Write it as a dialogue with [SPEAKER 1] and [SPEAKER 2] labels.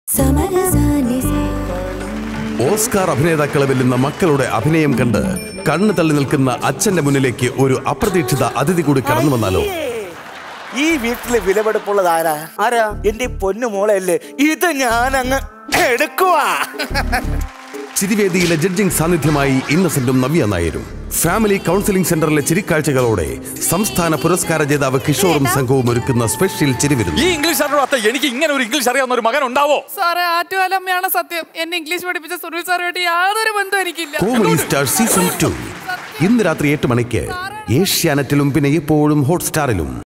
[SPEAKER 1] Oscar അഭിനേതാക്കളെ വെല്ലുന്ന മക്കളുടെ അഭിനയം കണ്ട് കണ്ണു തള്ളി നിൽക്കുന്ന അച്ഛന്റെ മുന്നിലേക്ക് ഒരു അപ്രതീക്ഷിത അതിഥി കൂടി കടന്നു വന്നാലോ
[SPEAKER 2] ഈ വീട്ടില് വിലപിടിപ്പുള്ളത് ആരാ ആരാ എന്റെ പൊന്നു മോളല്ലേ ഇത് ഞാൻ അങ്ങ് എടുക്കുവാ
[SPEAKER 1] ചിരിവേദിയിലെ ജഡ്ജിംഗ് സാന്നിധ്യമായി ഇന്നസെന്റും നവ്യ നായരും ഫാമിലി കൗൺസിലിംഗ് സെന്ററിലെ ചിരിക്കാഴ്ചകളോടെ സംസ്ഥാന പുരസ്കാര ജേതാവ് കിഷോറും സംഘവും ഒരുക്കുന്ന സ്പെഷ്യൽ ചിരിവിരുന്നു
[SPEAKER 3] ഈ ഇംഗ്ലീഷ് അറിയാത്ത എനിക്ക് ഇങ്ങനെ ഒരു ഇംഗ്ലീഷ് അറിയാവുന്ന ഒരു മകൻ ഉണ്ടാവോ
[SPEAKER 4] സാറേ ആറ്റുകാലമ്മയാണ് സത്യം എന്നെ ഇംഗ്ലീഷ് പഠിപ്പിച്ച സുനിൽ സാറുമായിട്ട് യാതൊരു ബന്ധവും എനിക്കില്ല
[SPEAKER 1] കോമഡി സ്റ്റാർ സീസൺ ടു ഇന്ന് രാത്രി എട്ട് മണിക്ക് ഏഷ്യാനെറ്റിലും പിന്നെ എപ്പോഴും ഹോട്ട്സ്റ്റാറിലും